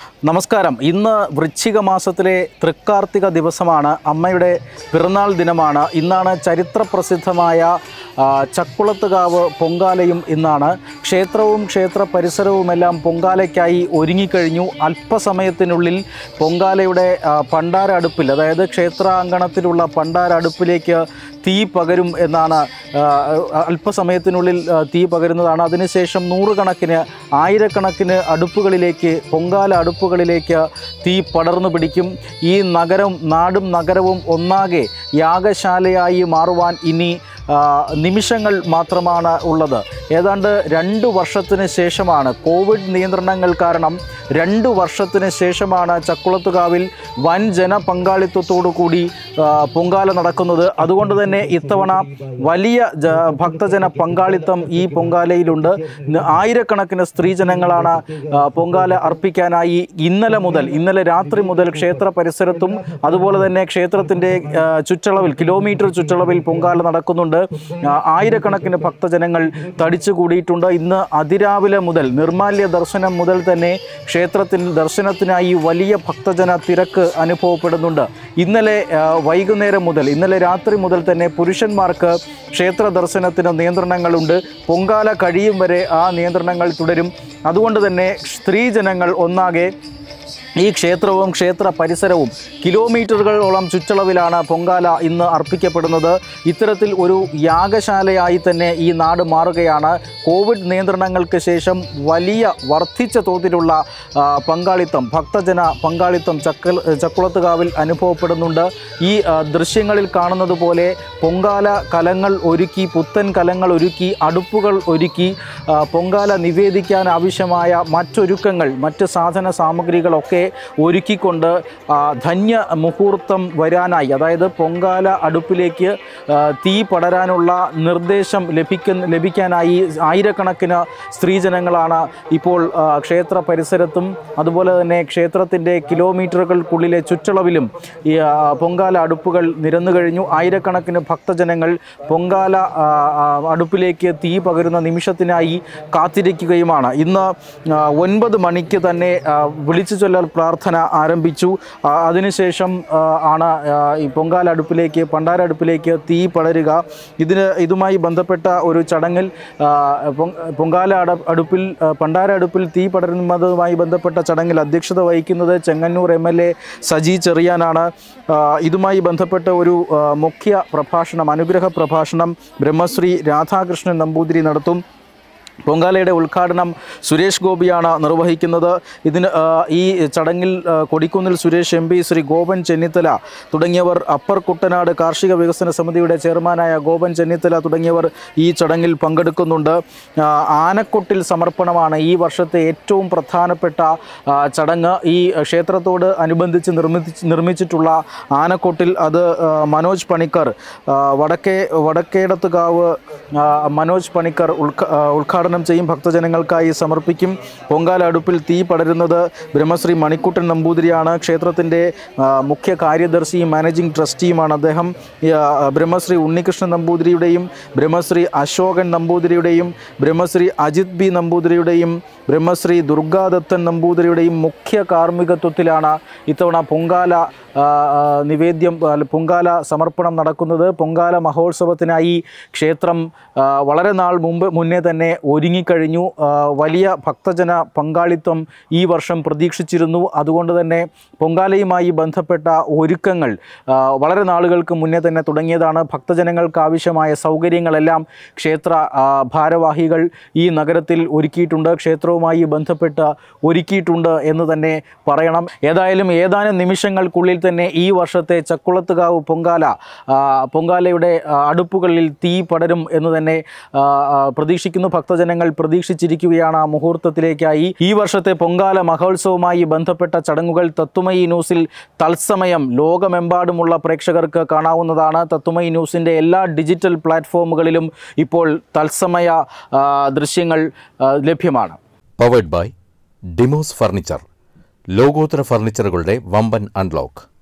നമസ്കാരം ഇന്ന് വൃശ്ചിക മാസത്തിലെ തൃക്കാർത്തിക ദിവസമാണ് അമ്മയുടെ പിറന്നാൾ ദിനമാണ് ഇന്നാണ് ചരിത്രപ്രസിദ്ധമായ ആ, ചക്കുളത്തുകാവ് പൊങ്കാലയും ഇന്നാണ് ക്ഷേത്രവും ക്ഷേത്ര പരിസരവുമെല്ലാം പൊങ്കാലയ്ക്കായി ഒരുങ്ങിക്കഴിഞ്ഞു അല്പസമയത്തിനുള്ളിൽ പൊങ്കാലയുടെ ആ, പണ്ടാര അടുപ്പിൽ അതായത് ക്ഷേത്രാങ്കണത്തിലുള്ള പണ്ടാര അടുപ്പിലേക്ക് തീ പകരും എന്നാണ് ആ, അല്പസമയത്തിനുള്ളിൽ ആ, തീ പകരുന്നതാണ് അതിനുശേഷം നൂറുകണക്കിന് ആയിരക്കണക്കിന് അടുപ്പുകളിലേക്ക് പൊങ്കാല അടുപ്പുകളിലേക്ക് തീ പടർന്നു പിടിക്കും ഈ നഗരം നാടും നഗരവും ഒന്നാകെ യാഗശാലയായി മാറുവാൻ ഇനി ആ, നിമിഷങ്ങൾ മാത്രമാണ് ഉള്ളത് ഏതാണ്ട് രണ്ട് വർഷത്തിന് ശേഷമാണ് കോവിഡ് നിയന്ത്രണങ്ങൾ കാരണം രണ്ട് വർഷത്തിന് ശേഷമാണ് ചക്കുളത്തുകാവിൽ വൻ ജനപങ്കാളിത്തത്തോടു കൂടി ആ, പൊങ്കാല നടക്കുന്നത് അതുകൊണ്ട് തന്നെ ഇത്തവണ വലിയ ജ ഭക്തജന പങ്കാളിത്തം ഈ പൊങ്കാലയിലുണ്ട് ഇന്ന് ആയിരക്കണക്കിന് സ്ത്രീജനങ്ങളാണ് ആ, പൊങ്കാല അർപ്പിക്കാനായി ഇന്നലെ മുതൽ ഇന്നലെ രാത്രി മുതൽ ക്ഷേത്ര പരിസരത്തും അതുപോലെ തന്നെ ക്ഷേത്രത്തിൻ്റെ ആ, ചുറ്റളവിൽ കിലോമീറ്റർ ചുറ്റളവിൽ പൊങ്കാല നടക്കുന്നുണ്ട് ആ, ആയിരക്കണക്കിന് ഭക്തജനങ്ങൾ തടിച്ചു കൂടിയിട്ടുണ്ട് ഇന്ന് അതിരാവിലെ മുതൽ നിർമാല്യ ദർശനം മുതൽ തന്നെ ക്ഷേത്രത്തിൽ ദർശനത്തിനായി വലിയ ഭക്തജന തിരക്ക് അനുഭവപ്പെടുന്നുണ്ട് ഇന്നലെ ആ, വൈകുന്നേരം മുതൽ ഇന്നലെ രാത്രി മുതൽ തന്നെ പുരുഷന്മാർക്ക് ക്ഷേത്ര ദർശനത്തിന് നിയന്ത്രണങ്ങളുണ്ട് പൊങ്കാല കഴിയും വരെ ആ നിയന്ത്രണങ്ങൾ തുടരും അതുകൊണ്ട് തന്നെ സ്ത്രീജനങ്ങൾ ഒന്നാകെ ഈ ക്ഷേത്രവും ക്ഷേത്ര പരിസരവും കിലോമീറ്ററുകളോളം ചുറ്റളവിലാണ് പൊങ്കാല ഇന്ന് അർപ്പിക്കപ്പെടുന്നത് ഇത്തരത്തിൽ ഒരു യാഗശാലയായി തന്നെ ഈ നാട് മാറുകയാണ് കോവിഡ് നിയന്ത്രണങ്ങൾക്ക് ശേഷം വലിയ വർദ്ധിച്ച തോതിലുള്ള ആ, പങ്കാളിത്തം ഭക്തജന പങ്കാളിത്തം ചക്കൽ ചക്കുളത്തുകാവിൽ അനുഭവപ്പെടുന്നുണ്ട് ഈ ആ, ദൃശ്യങ്ങളിൽ കാണുന്നത് പോലെ പൊങ്കാല കലങ്ങൾ ഒരുക്കി പുത്തൻ കലങ്ങൾ ഒരുക്കി അടുപ്പുകൾ ഒരുക്കി ആ, പൊങ്കാല നിവേദിക്കാൻ ആവശ്യമായ മറ്റൊരുക്കങ്ങൾ മറ്റ് സാധന സാമഗ്രികളൊക്കെ ഒരുക്കിക്കൊണ്ട് ആ, ധന്യ മുഹൂർത്തം വരാനായി അതായത് പൊങ്കാല അടുപ്പിലേക്ക് ആ, തീ പടരാനുള്ള നിർദ്ദേശം ലഭിക്കുന്ന ലഭിക്കാനായി ആയിരക്കണക്കിന് സ്ത്രീജനങ്ങളാണ് ഇപ്പോൾ ആ, ക്ഷേത്ര പരിസരത്തും അതുപോലെ തന്നെ ക്ഷേത്രത്തിൻ്റെ കിലോമീറ്ററുകൾക്കുള്ളിലെ ചുറ്റളവിലും ഈ ആ, പൊങ്കാല അടുപ്പുകൾ നിരന്നു കഴിഞ്ഞു ആയിരക്കണക്കിന് ഭക്തജനങ്ങൾ പൊങ്കാല ആ, ആ, അടുപ്പിലേക്ക് തീ പകരുന്ന നിമിഷത്തിനായി കാത്തിരിക്കുകയുമാണ് ഇന്ന് ആ, ഒൻപത് മണിക്ക് തന്നെ ആ, വിളിച്ചു ചൊല്ലൽ പ്രാർത്ഥന ആരംഭിച്ചു ആ, അതിനുശേഷം ആ, ആണ് ആ, ഈ പൊങ്കാല അടുപ്പിലേക്ക് പണ്ടാര അടുപ്പിലേക്ക് തീ പടരുക ഇതിന് ഇതുമായി ബന്ധപ്പെട്ട ഒരു ചടങ്ങിൽ ആ, പൊങ്- പൊങ്കാല അട അടുപ്പിൽ ആ, പണ്ടാര അടുപ്പിൽ തീ പടരുന്നതുമായി ബന്ധപ്പെട്ട ചടങ്ങിൽ അധ്യക്ഷത വഹിക്കുന്നത് Chengannur M L A Saji ചെറിയാനാണ് ആ, ഇതുമായി ബന്ധപ്പെട്ട ഒരു ആ, മുഖ്യ പ്രഭാഷണം അനുഗ്രഹ പ്രഭാഷണം ബ്രഹ്മശ്രീ രാധാകൃഷ്ണൻ നമ്പൂതിരി നടത്തും പൊങ്കാലയുടെ ഉദ്ഘാടനം സുരേഷ് ഗോപിയാണ് നിർവഹിക്കുന്നത് ഇതിന് ആ, ഈ ചടങ്ങിൽ ആ, കൊടിക്കുന്നിൽ സുരേഷ് എം പി ശ്രീ ഗോപൻ ചെന്നിത്തല തുടങ്ങിയവർ അപ്പർ കുട്ടനാട് കാർഷിക വികസന സമിതിയുടെ ചെയർമാനായ ഗോപൻ ചെന്നിത്തല തുടങ്ങിയവർ ഈ ചടങ്ങിൽ പങ്കെടുക്കുന്നുണ്ട് ആ, ആനക്കൊട്ടിൽ സമർപ്പണമാണ് ഈ വർഷത്തെ ഏറ്റവും പ്രധാനപ്പെട്ട ആ, ചടങ്ങ് ഈ ക്ഷേത്രത്തോട് അനുബന്ധിച്ച് നിർമ്മിച്ച് നിർമ്മിച്ചിട്ടുള്ള ആനക്കൊട്ടിൽ അത് ആ, മനോജ് പണിക്കർ ആ, വടക്കേ വടക്കേടത്തുകാവ് ആ, മനോജ് പണിക്കർ ഉദ്ഘ ആ, ഉദ്ഘാടനം ചെയ്യും ഭക്തജനങ്ങൾക്കായി സമർപ്പിക്കും പൊങ്കാല അടുപ്പിൽ തീ പടരുന്നത് ബ്രഹ്മശ്രീ മണിക്കുട്ടൻ നമ്പൂതിരിയാണ് ക്ഷേത്രത്തിൻ്റെ ആ, മുഖ്യ കാര്യദർശിയും മാനേജിംഗ് ട്രസ്റ്റിയുമാണ് അദ്ദേഹം ഈ, ആ, ബ്രഹ്മശ്രീ ഉണ്ണികൃഷ്ണൻ നമ്പൂതിരിയുടെയും ബ്രഹ്മശ്രീ അശോകൻ നമ്പൂതിരിയുടെയും ബ്രഹ്മശ്രീ അജിത് ബി നമ്പൂതിരിയുടെയും ബ്രഹ്മശ്രീ ദുർഗാദത്തൻ നമ്പൂതിരിയുടെയും മുഖ്യ കാർമ്മികത്വത്തിലാണ് ഇത്തവണ പൊങ്കാല ആ, ആ, നിവേദ്യം അല്ല, പൊങ്കാല സമർപ്പണം നടക്കുന്നത് പൊങ്കാല മഹോത്സവത്തിനായി ക്ഷേത്രം ആ, വളരെ നാൾ മുമ്പ് മുന്നേ തന്നെ ഒരുങ്ങിക്കഴിഞ്ഞു ആ, വലിയ ഭക്തജന പങ്കാളിത്തം ഈ വർഷം പ്രതീക്ഷിച്ചിരുന്നു അതുകൊണ്ട് തന്നെ പൊങ്കാലയുമായി ബന്ധപ്പെട്ട ഒരുക്കങ്ങൾ ആ, വളരെ നാളുകൾക്ക് മുന്നേ തന്നെ തുടങ്ങിയതാണ് ഭക്തജനങ്ങൾക്ക് ആവശ്യമായ സൗകര്യങ്ങളെല്ലാം ക്ഷേത്ര ആ, ഭാരവാഹികൾ ഈ നഗരത്തിൽ ഒരുക്കിയിട്ടുണ്ട് ക്ഷേത്രവുമായി ബന്ധപ്പെട്ട് ഒരുക്കിയിട്ടുണ്ട് എന്ന് തന്നെ പറയണം ഏതായാലും ഏതാനും നിമിഷങ്ങൾക്കുള്ളിൽ തന്നെ ഈ വർഷത്തെ ചക്കുളത്തുകാവ് പൊങ്കാല ആ, പൊങ്കാലയുടെ ആ, അടുപ്പുകളിൽ തീ പടരും എന്ന് തന്നെ ആ, ആ, പ്രതീക്ഷിക്കുന്നു ഭക്തജനങ്ങൾ പ്രതീക്ഷിച്ചിരിക്കുകയാണ് ആ മുഹൂർത്തത്തിലേക്കായി ഈ വർഷത്തെ പൊങ്കാല മഹോത്സവവുമായി ബന്ധപ്പെട്ട ചടങ്ങുകൾ തത്തുമയി ന്യൂസിൽ തത്സമയം ലോകമെമ്പാടുമുള്ള പ്രേക്ഷകർക്ക് കാണാവുന്നതാണ് തത്തുമയി ന്യൂസിൻ്റെ എല്ലാ ഡിജിറ്റൽ പ്ലാറ്റ്ഫോമുകളിലും ഇപ്പോൾ തത്സമയ ആ, ദൃശ്യങ്ങൾ ആ, ലഭ്യമാണ് പവേഡ് ബൈ ഡിമോസ് ഫർണിച്ചർ ലോകോത്തര ഫർണിച്ചറുകളുടെ വമ്പൻ അൺലോക്ക്